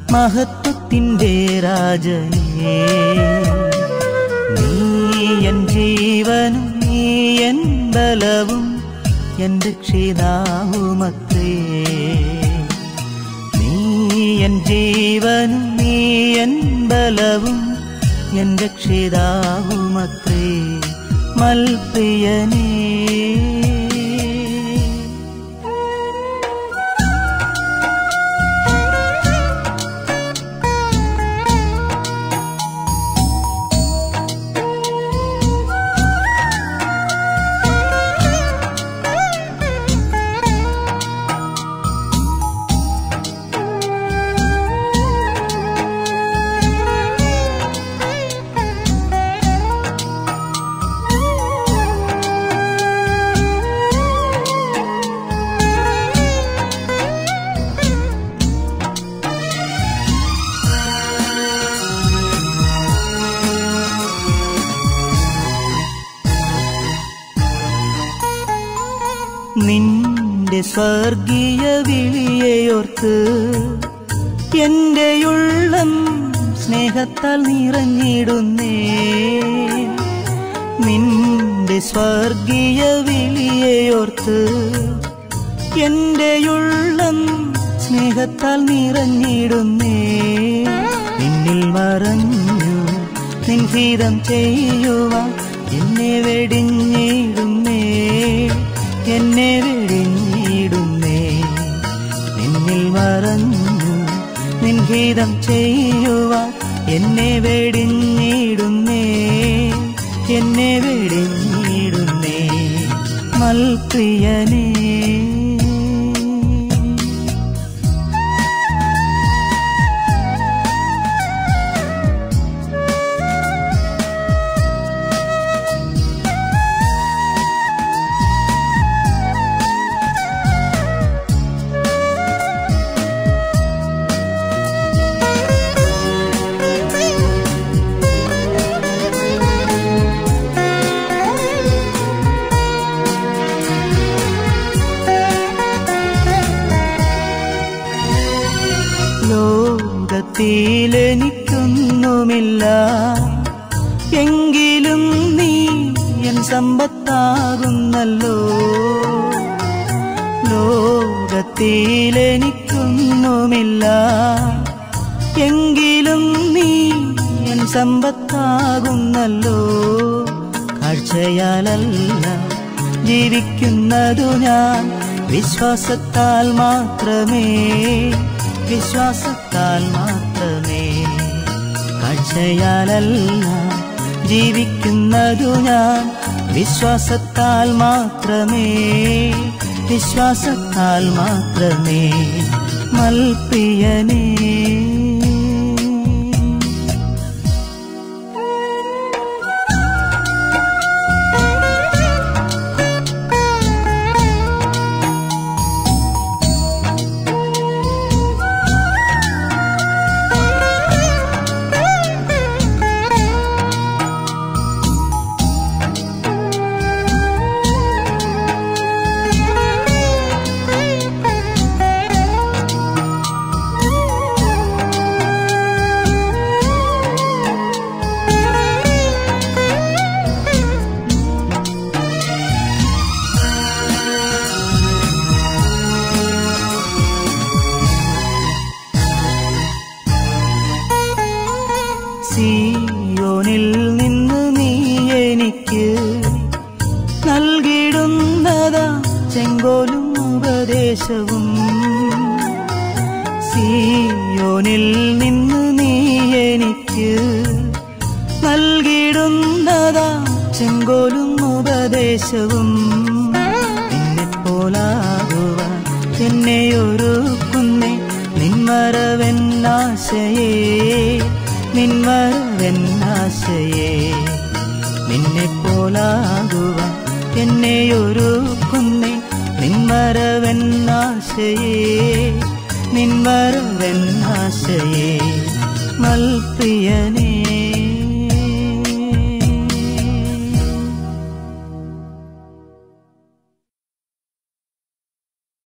മഹത്വത്തിൻ്റെ രാജനേ നീ എൻ ജീവനും നീ എൻ ബലവും എൻ രക്ഷിതാവുമത്രേ നീ എൻ ജീവനും നീ എൻ ബലവും എൻ രക്ഷിതാവുമത്രേ മൽപ്രിയനേ നിന്റെ സ്വർഗീയ വിളിയെയോർത്ത് എന്റെ ഉള്ളം സ്നേഹത്താൽ നിറഞ്ഞിടുന്നേ നിന്റെ സ്വർഗീയ വിളിയെയോർത്ത് എന്റെ ഉള്ളം സ്നേഹത്താൽ നിറഞ്ഞിടുന്നേ നിന്നിൽ മറഞ്ഞു നിൻഹിതം ചെയ്യുവാൻ എന്നെ വെടിഞ്ഞിടുന്നേ എന്നെ വെടിഞ്ഞിടുന്നേ നിന്നിൽ മറഞ്ഞു നിൻഹിതം ചെയ്യുവാൻ എന്നെ വെടിഞ്ഞിടുന്നേ എന്നെ വെടിഞ്ഞിടുന്നേ മൽപ്രിയനേ ലോകത്തിലെനിക്കൊന്നുമില്ല എങ്കിലും നീ എൻ സമ്പത്താകുന്നല്ലോ ലോകത്തിലെനിക്കൊന്നുമില്ല എങ്കിലും നീ എൻ സമ്പത്താകുന്നല്ലോ കാഴ്ചയാലല്ല ജീവിക്കുന്നതു ഞാൻ വിശ്വാസത്താൽ മാത്രമേ വിശ്വാസത്താൽ മാത്രമേ കാഴ്ചയാലല്ല ജീവിക്കുന്നതു ഞാൻ വിശ്വാസത്താൽ മാത്രമേ വിശ്വാസത്താൽ മാത്രമേ മൽപ്രിയനേ സിയോനിൽ നിന്ന് നീ എനിക്ക് നൽകിടുന്നതാ ചെങ്കോലും ഉപദേശവും സിയോനിൽ നിന്ന് നീ എനിക്ക് നൽകിടുന്നതാ ചെങ്കോലും ഉപദേശവും നിന്നെ പോലാകുവാൻ എന്നെ ഒരുക്കുന്നേ നിന്മറവെന്നാശയേ നിന്മറവെന്നാശയേ നിന്നെ പോലാകുവാൻ എന്നെ ഒരുക്കുന്നേ നിന്മറവെന്നാശയേ നിന്മറവെന്നാശയേ മൽപ്രിയനേ